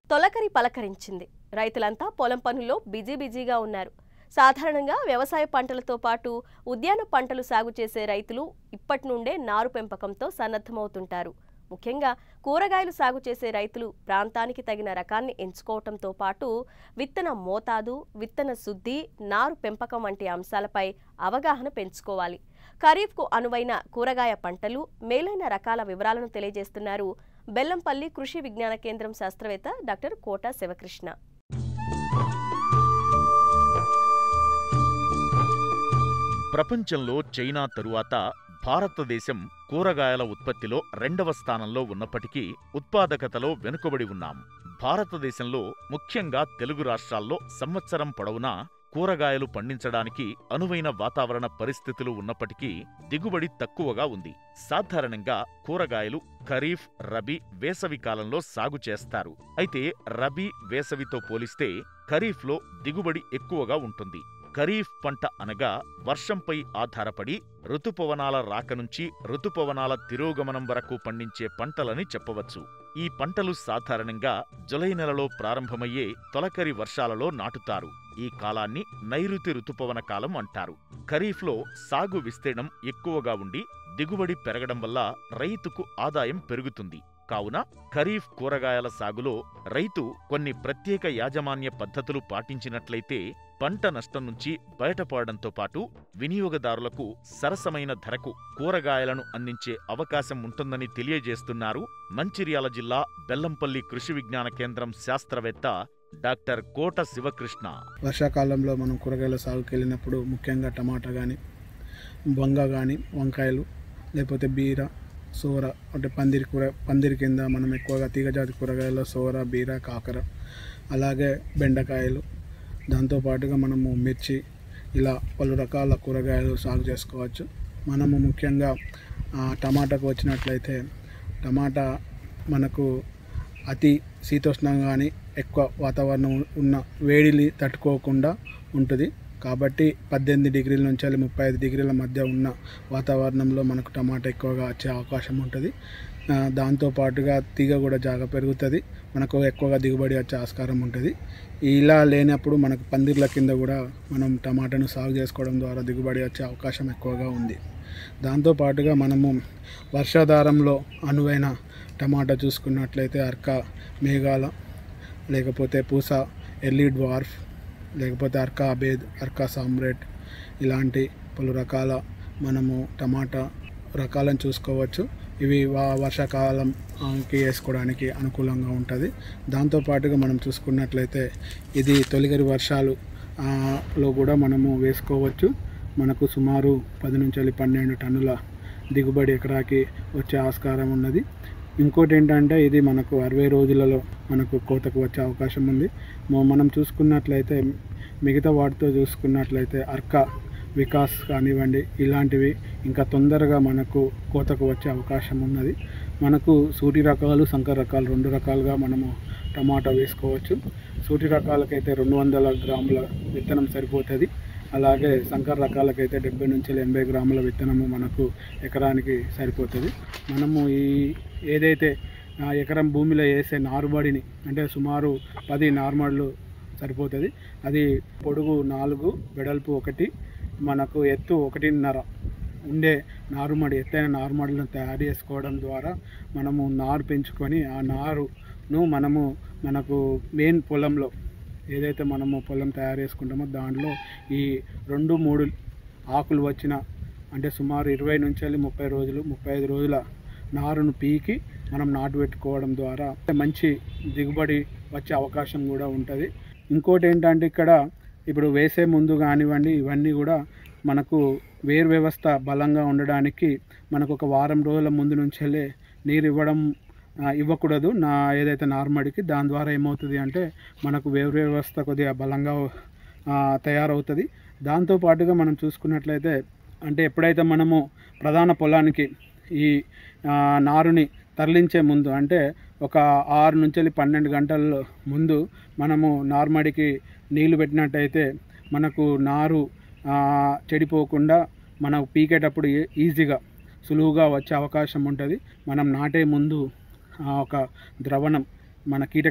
తొలకరి పలకరించింది రైతులంతా పొలం పనుల్లో బిజీ బిజీగా ఉన్నారు సాధారణంగా వ్యవసాయ పంటలతో పాటు ఉద్యాన పంటలు సాగు చేసే రైతులు ఇప్పటి నుండే నారు పెంపకంతో సన్నద్ధమవుతుంటారు ముఖ్యంగా కూరగాయలు సాగు చేసే రైతులు ప్రాంతానికి తగిన రకాన్ని ఎంచుకోవటంతో పాటు విత్తన మోతాదు విత్తన శుద్ధి నారు పెంపకం వంటి అంశాలపై అవగాహన పెంచుకోవాలి ఖరీఫ్కు అనువైన కూరగాయ పంటలు మేలైన రకాల వివరాలను తెలియజేస్తున్నారు బెల్లంపల్లి కృషి విజ్ఞాన కేంద్రం శాస్త్రవేత్త డాక్టర్ కోట శివకృష్ణ ప్రపంచంలో చైనా తరువాత భారతదేశం కూరగాయల ఉత్పత్తిలో రెండవ స్థానంలో ఉన్నప్పటికీ ఉత్పాదకతలో వెనుకబడి ఉన్నాం భారతదేశంలో ముఖ్యంగా తెలుగు రాష్ట్రాల్లో సంవత్సరం పొడవునా కూరగాయలు పండించడానికి అనువైన వాతావరణ పరిస్థితులు ఉన్నప్పటికీ దిగుబడి తక్కువగా ఉంది సాధారణంగా కూరగాయలు ఖరీఫ్ రబీ వేసవి కాలంలో సాగు చేస్తారు అయితే రబీ వేసవితో పోలిస్తే ఖరీఫ్లో దిగుబడి ఎక్కువగా ఉంటుంది ఖరీఫ్ పంట అనగా వర్షంపై ఆధారపడి ఋతుపవనాల రాక నుంచి ఋతుపవనాల తిరోగమనం వరకు పండించే పంటలని చెప్పవచ్చు ఈ పంటలు సాధారణంగా జులై నెలలో ప్రారంభమయ్యే తొలకరి వర్షాలలో నాటుతారు ఈ కాలాన్ని నైరుతి ఋతుపవన కాలం అంటారు ఖరీఫ్లో సాగు విస్తీర్ణం ఎక్కువగా ఉండి దిగుబడి పెరగడం వల్ల రైతుకు ఆదాయం పెరుగుతుంది కావున ఖరీఫ్ కూరగాయల సాగులో రైతు కొన్ని ప్రత్యేక యాజమాన్య పద్ధతులు పాటించినట్లయితే పంట నష్టం నుంచి బయటపడడంతో పాటు వినియోగదారులకు సరసమైన ధరకు కూరగాయలను అందించే అవకాశం ఉంటుందని తెలియజేస్తున్నారు మంచిర్యాల జిల్లా బెల్లంపల్లి కృషి విజ్ఞాన కేంద్రం శాస్త్రవేత్త డాక్టర్ కోట శివకృష్ణ వర్షాకాలంలో మనం కూరగాయల సాగుకి వెళ్ళినప్పుడు ముఖ్యంగా టమాటా కానీ వంగ కానీ వంకాయలు లేకపోతే బీర సోర అంటే పందిరి కూర పందిరి కింద మనం ఎక్కువగా తీగజాతి కూరగాయలు సోర బీర కాకర అలాగే బెండకాయలు దాంతోపాటుగా మనము మిర్చి ఇలా పలు రకాల కూరగాయలు సాగు చేసుకోవచ్చు మనము ముఖ్యంగా ఆ, టమాటాకు వచ్చినట్లయితే టమాటా మనకు అతి శీతోష్ణం కానీ ఎక్కువ వాతావరణం ఉన్న వేడిని తట్టుకోకుండా ఉంటుంది కాబట్టి పద్దెనిమిది డిగ్రీల నుంచి వెళ్ళి ముప్పై ఐదు డిగ్రీల మధ్య ఉన్న వాతావరణంలో మనకు టమాటా ఎక్కువగా వచ్చే అవకాశం ఉంటుంది ఆ, దాంతో పాటుగా తీగ కూడా జాగా పెరుగుతుంది మనకు ఎక్కువగా దిగుబడి వచ్చే ఆస్కారం ఉంటుంది ఇలా లేనప్పుడు మనకు పందిర్ల కింద కూడా మనం టమాటాను సాగు చేసుకోవడం ద్వారా దిగుబడి వచ్చే అవకాశం ఎక్కువగా ఉంది దాంతో పాటుగా మనము వర్షాధారంలో అనువైన టమాటా చూసుకున్నట్లయితే అర్క మేఘాల లేకపోతే పూస ఎర్లీ డ్వార్ఫ్ లేకపోతే అర్కా అబేద్ అర్కా సామ్రేట్ ఇలాంటి పలు రకాల మనము టమాటా రకాలను చూసుకోవచ్చు ఇవి వా వర్షాకాలంకి వేసుకోవడానికి అనుకూలంగా ఉంటుంది దాంతోపాటుగా మనం చూసుకున్నట్లయితే ఇది తొలగరి వర్షాలు ఆ, లో కూడా మనము వేసుకోవచ్చు మనకు సుమారు పది నుంచి వెళ్ళి పన్నెండు టన్నుల దిగుబడి ఎకరాకి వచ్చే ఆస్కారం ఉన్నది ఇంకోటి ఏంటంటే ఇది మనకు అరవై రోజులలో మనకు కోతకు వచ్చే అవకాశం ఉంది మ- మనం చూసుకున్నట్లయితే మిగతా వాటితో చూసుకున్నట్లయితే అర్క వికాస్ కానివ్వండి ఇలాంటివి ఇంకా తొందరగా మనకు కోతకు వచ్చే అవకాశం ఉన్నది మనకు సూటి రకాలు సంకర రకాలు రెండు రకాలుగా మనము టమాటా వేసుకోవచ్చు సూటి రకాలకైతే రెండు వందల గ్రాముల విత్తనం సరిపోతుంది అలాగే సంకర రకాలకైతే డెబ్బై నుంచి ఎనభై గ్రాముల విత్తనము మనకు ఎకరానికి సరిపోతుంది మనము ఈ ఏదైతే ఆ, ఎకరం భూమిలో వేసే నారుబడిని అంటే సుమారు పది నార్మళ్ళు సరిపోతుంది అది పొడుగు నాలుగు వెడల్పు ఒకటి మనకు ఎత్తు ఒకటిన్నర ఉండే నారుమడి ఎత్తైన నారుమడులను తయారు చేసుకోవడం ద్వారా మనము నారు పెంచుకొని ఆ నారును మనము మనకు మెయిన్ పొలంలో ఏదైతే మనము పొలం తయారు చేసుకుంటామో దాంట్లో ఈ రెండు మూడు ఆకులు వచ్చిన అంటే సుమారు ఇరవై నుంచి వెళ్ళి ముప్పై రోజులు ముప్పై ఐదు రోజుల నారును పీకి మనం నాటు పెట్టుకోవడం ద్వారా మంచి దిగుబడి వచ్చే అవకాశం కూడా ఉంటుంది ఇంకోటి ఏంటంటే ఇక్కడ ఇప్పుడు వేసే ముందు కానివ్వండి ఇవన్నీ కూడా మనకు వేరు వ్యవస్థ బలంగా ఉండడానికి మనకు ఒక వారం రోజుల ముందు నుంచెల్లే నీరు ఇవ్వడం ఆ, ఇవ్వకూడదు నా ఏదైతే నార్మడికి దాని ద్వారా ఏమవుతుంది అంటే మనకు వేరు వ్యవస్థ కొద్దిగా బలంగా ఆ, తయారవుతుంది దాంతో పాటుగా మనం చూసుకున్నట్లయితే అంటే ఎప్పుడైతే మనము ప్రధాన పొలానికి ఈ ఆ, నారుని తరలించే ముందు అంటే ఒక ఆరు నుంచి వెళ్ళి పన్నెండు గంటల ముందు మనము నార్మడికి నీళ్లు పెట్టినట్టయితే మనకు నారు ఆ, చెడిపోకుండా మనం పీకేటప్పుడు ఏ- ఈజీగా సులువుగా వచ్చే అవకాశం ఉంటుంది మనం నాటే ముందు ఆ, ఒక ద్రవణం మన కీటక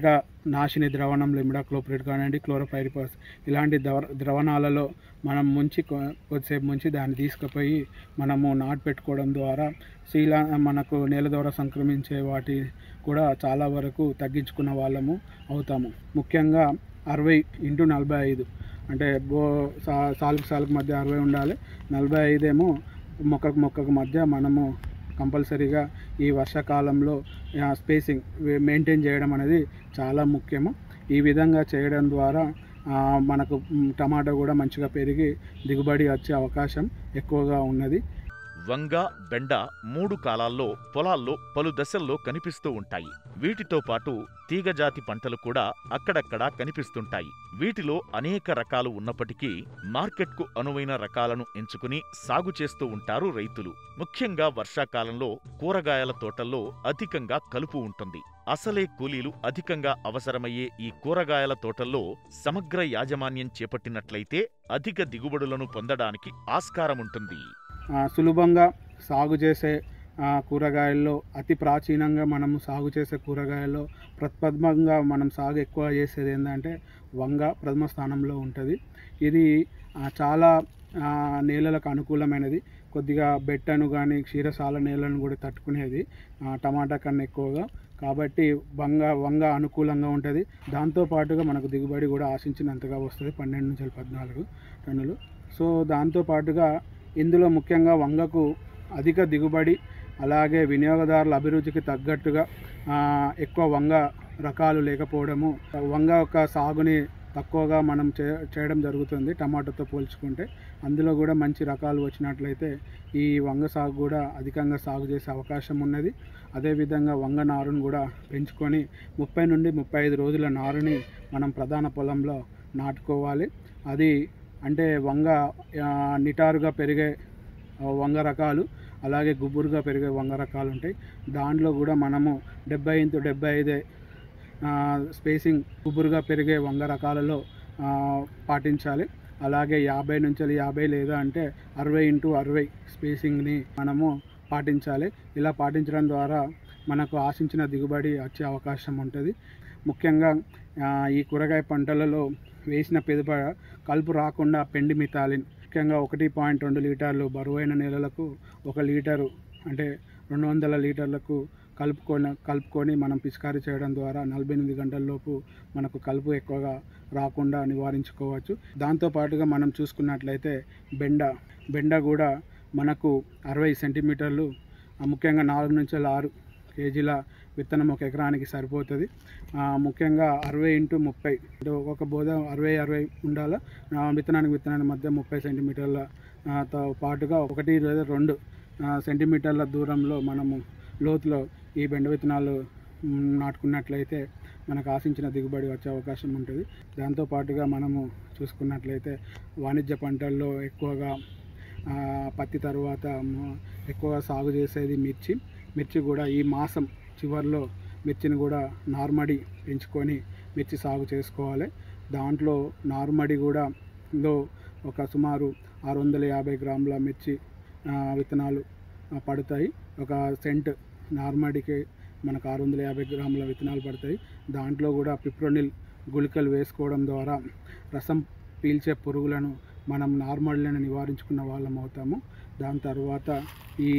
నాశిని ద్రవణంలో ఇమిడాక్లోప్రేట్ కానివ్వండి క్లోరోపైరిపాస్ ఇలాంటి ద్రవ ద్రవణాలలో మనం ముంచి కొ- కొద్దిసేపు ముంచి దాన్ని తీసుకుపోయి మనము నాటు పెట్టుకోవడం ద్వారా శీలా మనకు నేల ద్వారా సంక్రమించే వాటి కూడా చాలా వరకు తగ్గించుకున్న వాళ్ళము అవుతాము ముఖ్యంగా అరవై ఇంటూ నలభై ఐదు అంటే బో సా సాలుకు సాలుకు మధ్య అరవై ఉండాలి నలభై ఐదేమో మొక్కకు మొక్కకు మధ్య మనము కంపల్సరీగా ఈ వర్షాకాలంలో ఆ, స్పేసింగ్ మెయింటైన్ చేయడం అనేది చాలా ముఖ్యము ఈ విధంగా చేయడం ద్వారా ఆ, మనకు మ్, టమాటా కూడా మంచిగా పెరిగి దిగుబడి వచ్చే అవకాశం ఎక్కువగా ఉన్నది వంగ బెండ మూడు కాలాల్లో పొలాల్లో పలు దశల్లో కనిపిస్తూ ఉంటాయి వీటితో పాటు తీగజాతి పంటలు కూడా అక్కడక్కడా కనిపిస్తుంటాయి వీటిలో అనేక రకాలు ఉన్నప్పటికీ మార్కెట్కు అనువైన రకాలను ఎంచుకుని సాగు చేస్తూ ఉంటారు రైతులు ముఖ్యంగా వర్షాకాలంలో కూరగాయల తోటల్లో అధికంగా కలుపు ఉంటుంది అసలే కూలీలు అధికంగా అవసరమయ్యే ఈ కూరగాయల తోటల్లో సమగ్ర యాజమాన్యం చేపట్టినట్లయితే అధిక దిగుబడులను పొందడానికి ఆస్కారముంటుంది ఆ, సులభంగా సాగు చేసే ఆ, కూరగాయల్లో అతి ప్రాచీనంగా మనము సాగు చేసే కూరగాయల్లో ప్రప్రథమంగా మనం సాగు ఎక్కువ చేసేది ఏంటంటే వంగ ప్రథమ స్థానంలో ఉంటుంది ఇది ఆ, చాలా ఆ, నేలలకు అనుకూలమైనది కొద్దిగా బెట్టను కానీ క్షీరసాల నేలను కూడా తట్టుకునేది ఆ, టమాటా కన్నా ఎక్కువగా కాబట్టి వంగ వంగ అనుకూలంగా ఉంటుంది దాంతోపాటుగా మనకు దిగుబడి కూడా ఆశించినంతగా వస్తుంది పన్నెండు నుంచి పద్నాలుగు టన్నులు సో దాంతోపాటుగా ఇందులో ముఖ్యంగా వంగకు అధిక దిగుబడి అలాగే వినియోగదారుల అభిరుచికి తగ్గట్టుగా ఆ, ఎక్కువ వంగ రకాలు లేకపోవడము వంగ యొక్క సాగుని తక్కువగా మనం చే చేయడం జరుగుతుంది టమాటాతో పోల్చుకుంటే అందులో కూడా మంచి రకాలు వచ్చినట్లయితే ఈ వంగ సాగు కూడా అధికంగా సాగు చేసే అవకాశం ఉన్నది అదేవిధంగా వంగ నారును కూడా పెంచుకొని ముప్పై నుండి ముప్పై ఐదు రోజుల నారుని మనం ప్రధాన పొలంలో నాటుకోవాలి అది అంటే వంగ ఆ, నిటారుగా పెరిగే ఆ, వంగ రకాలు అలాగే గుబురుగా పెరిగే వంగ రకాలు ఉంటాయి దాంట్లో కూడా మనము డెబ్బై ఇంటూ డెబ్బై ఐదే ఆ, స్పేసింగ్ గుబురుగా పెరిగే వంగ రకాలలో ఆ, పాటించాలి అలాగే యాభై నుంచి యాభై లేదా అంటే అరవై ఇంటూ అరవై స్పేసింగ్ని మనము పాటించాలి ఇలా పాటించడం ద్వారా మనకు ఆశించిన దిగుబడి వచ్చే అవకాశం ఉంటుంది ముఖ్యంగా ఆ, ఈ కూరగాయ పంటలలో వేసిన పిదప కలుపు రాకుండా పెండి మితాలిన్ ముఖ్యంగా ఒకటి పాయింట్ రెండు లీటర్లు బరువైన నేలలకు ఒక లీటరు అంటే రెండు వందల లీటర్లకు కలుపుకొని కలుపుకొని మనం పిచికారీ చేయడం ద్వారా నలభై ఎనిమిది గంటలలోపు మనకు కలుపు ఎక్కువగా రాకుండా నివారించుకోవచ్చు దాంతోపాటుగా మనం చూసుకున్నట్లయితే బెండ బెండ కూడా మనకు అరవై సెంటీమీటర్లు ఆ, ముఖ్యంగా నాలుగు నుంచి ఆరు కేజీల విత్తనం ఒక ఎకరానికి సరిపోతుంది ఆ, ముఖ్యంగా అరవై ఇంటూ ముప్పై అంటే ఒక్కొక్క బోధ అరవై అరవై ఉండాలి ఆ, విత్తనానికి విత్తనానికి మధ్య ముప్పై సెంటీమీటర్ల ఆ, తో పాటుగా ఒకటి లేదా రెండు ఆ, సెంటీమీటర్ల దూరంలో మనము లోతులో ఈ బెండ విత్తనాలు మ్, నాటుకున్నట్లయితే మనకు ఆశించిన దిగుబడి వచ్చే అవకాశం ఉంటుంది దాంతోపాటుగా మనము చూసుకున్నట్లయితే వాణిజ్య పంటల్లో ఎక్కువగా ఆ, పత్తి తర్వాత మ- ఎక్కువగా సాగు చేసేది మిర్చి మిర్చి కూడా ఈ మాసం చివరిలో మిర్చిని కూడా నార్మడి పెంచుకొని మిర్చి సాగు చేసుకోవాలి దాంట్లో నార్మడి కూడా లో ఒక సుమారు ఆరు వందల యాభై గ్రాముల మిర్చి ఆ, విత్తనాలు ఆ, పడతాయి ఒక సెంట్ నార్మడికి మనకు ఆరు వందల యాభై గ్రాముల విత్తనాలు పడతాయి దాంట్లో కూడా పిప్రోనిల్ గుళికలు వేసుకోవడం ద్వారా రసం పీల్చే పురుగులను మనం నార్మల్లను నివారించుకున్న వాళ్ళం అవుతాము దాని తర్వాత ఈ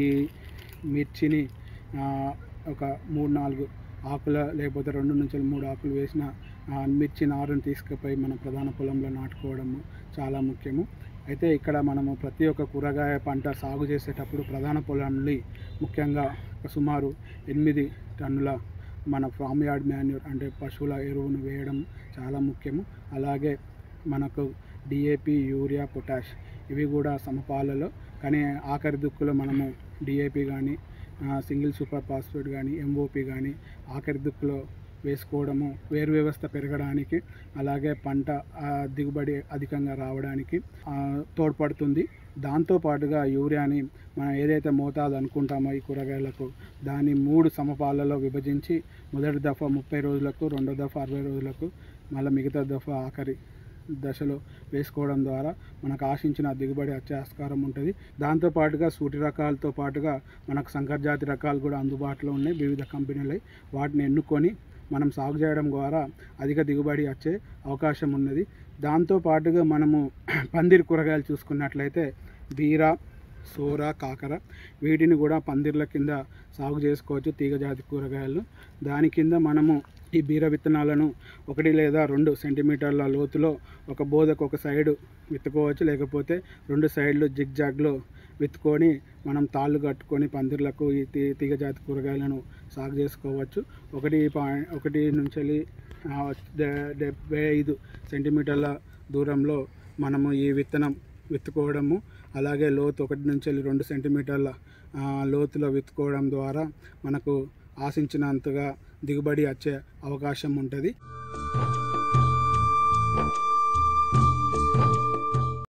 మిర్చిని ఆ, ఒక మూడు నాలుగు ఆకుల లేకపోతే రెండు నుంచి మూడు ఆకులు వేసిన ఆ, మిర్చి నారుని తీసుకుపోయి మన ప్రధాన పొలంలో నాటుకోవడము చాలా ముఖ్యము అయితే ఇక్కడ మనము ప్రతి ఒక్క కూరగాయ పంట సాగు చేసేటప్పుడు ప్రధాన పొలంని ముఖ్యంగా ఒక సుమారు ఎనిమిది టన్నుల మన ఫామ్ యార్డ్ మాన్యూర్ అంటే పశువుల ఎరువును వేయడం చాలా ముఖ్యము అలాగే మనకు డిఏపి యూరియా పొటాష్ ఇవి కూడా సమపాలలో కానీ ఆఖరి దుక్కులో మనము డిఏపి కానీ సింగిల్ సూపర్ ఫాస్ఫేట్ కానీ ఎంఓపి కానీ ఆఖరి దుక్కులో వేసుకోవడము వేరు వ్యవస్థ పెరగడానికి అలాగే పంట ఆ, దిగుబడి అధికంగా రావడానికి ఆ, తోడ్పడుతుంది దాంతోపాటుగా యూరియాని మనం ఏదైతే మోతాదు అనుకుంటామో ఈ కూరగాయలకు దాన్ని మూడు సమపాలలో విభజించి మొదటి దఫా ముప్పై రోజులకు రెండో దఫా అరవై రోజులకు మళ్ళీ మిగతా దఫా ఆఖరి దశలో వేసుకోవడం ద్వారా మనకు ఆశించిన దిగుబడి వచ్చే ఆస్కారం ఉంటుంది దాంతోపాటుగా సూటి రకాలతో పాటుగా మనకు సంకర్ జాతి రకాలు కూడా అందుబాటులో ఉన్నాయి వివిధ కంపెనీలు వాటిని ఎన్నుకొని మనం సాగు చేయడం ద్వారా అధిక దిగుబడి వచ్చే అవకాశం ఉన్నది దాంతో పాటుగా మనము పందిరి కూరగాయలు చూసుకున్నట్లయితే బీర సోర కాకర వీటిని కూడా పందిర్ల కింద సాగు చేసుకోవచ్చు తీగజాతి కూరగాయలు దాని కింద మనము ఈ బీర విత్తనాలను ఒకటి లేదా రెండు సెంటీమీటర్ల లోతులో ఒక బోదకు ఒక సైడు విత్తుకోవచ్చు లేకపోతే రెండు సైడ్లు జిగ్జాగ్లో విత్తుకొని మనం తాళ్ళు కట్టుకొని పందిర్లకు ఈ తీ తీగజాతి కూరగాయలను సాగు చేసుకోవచ్చు ఒకటి పాయి ఒకటి నుంచి వెళ్ళి ఆ, డె- డెబ్బై ఐదు సెంటీమీటర్ల దూరంలో మనము ఈ విత్తనం విత్తుకోవడము అలాగే లోతు ఒకటి నుంచి వెళ్ళి రెండు సెంటీమీటర్ల ఆ, లోతులో విత్తుకోవడం ద్వారా మనకు ఆశించినంతగా దిగుబడి వచ్చే అవకాశం ఉంటుంది